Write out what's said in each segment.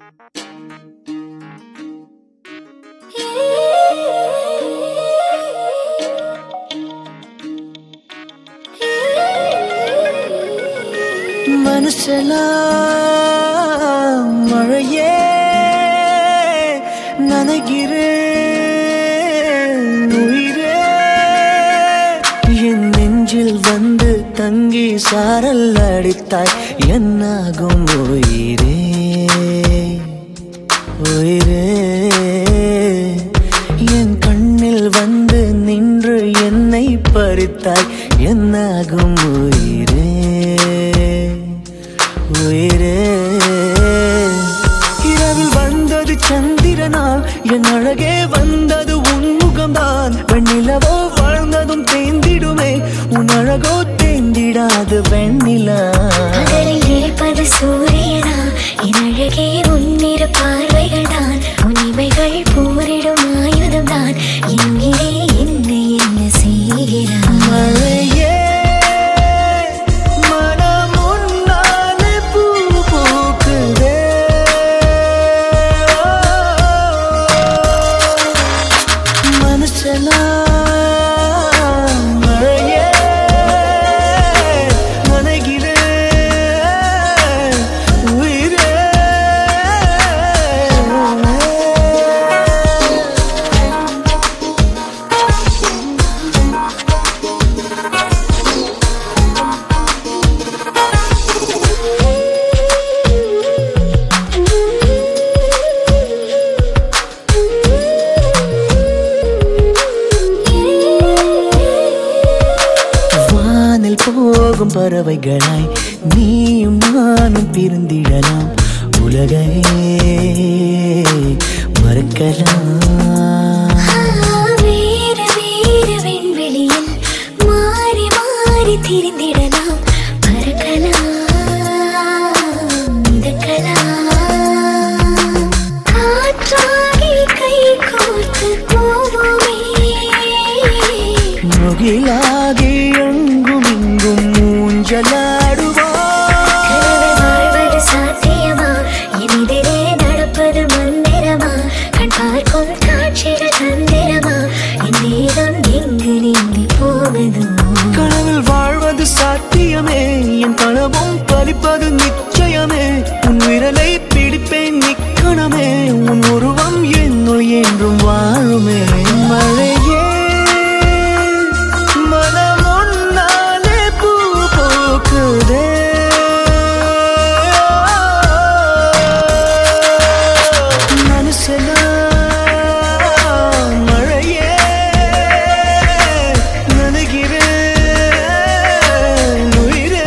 மனசெல்லாம் மழையே நனைகிறேன் உயிரே என் நெஞ்சில் வந்து தங்கி சாரல் அடித்தாய் என்னாகும் உயிரே உயிரே என் கண்ணில் வந்து நின்று என்னை பறித்தாய் என்னாகும் உயிரே உயிரே இரவில் வந்தது சந்திரனால் என் அழகே வந்தது உன் முகம்தான் வெண்ணிலவோ வாழ்ந்ததும் தேந்திடுமே உன் அழகோ தேந்திடாது வெண்ணிலா பகலில் இருப்பது சூரியனா என் அழகே உன்னிரு பார்வைகள் தான் உன்னிமைகள் போரிடும் ஆயுதம் தான் என் உயிரே என்ன என்ன செய்கிறாய் மழையே மனம் உன்னாலே பூ பூக்குதே மனசெல்லாம் மழையே நனைகிறேன் உயிரே வானில் போகும் பறவைகளாய் நீயும் நானும் பிரிந்திடலாம் உலகை மறக்கலாம் வேறு வேறு விண்வெளியில் மாறி மாறி திரிந்திடலாம் பறக்கலாம் மிதக்கலாம் காற்றாகி கை கோர்த்து போவோமே முகிலாகி எங்கும் இங்கும் ஊஞ்சலாடுவா கனவு வாழ்வது சாத்தியமா எதிரே நடப்பது மந்திரமா கண் பார்க்கும் காட்சிகள் தந்திரமா என் நேரம் எங்கு நீங்கி போகுதோ கனவில் வாழ்வது சாத்தியமே என் கனவும் பலிப்பது நிச்சயமே உன் விரலை பிடிப்பேன் நிக்கணமே உன் உருவம் என்னுள் என்றும் வாழுமே மழையே மனம் உன்னாலே பூ பூக்குதே மனசெல்லாம் மழையே நனைகிறேன் உயிரே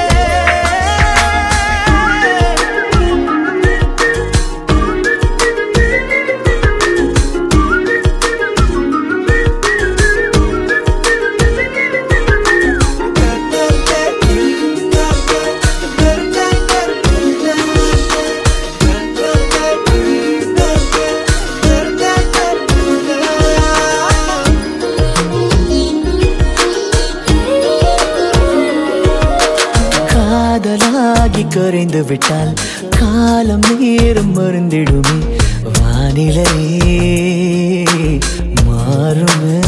காதலாகி கரைந்து விட்டால் காலம் நேரம் மருந்திடுமே வானிலை மாறுமே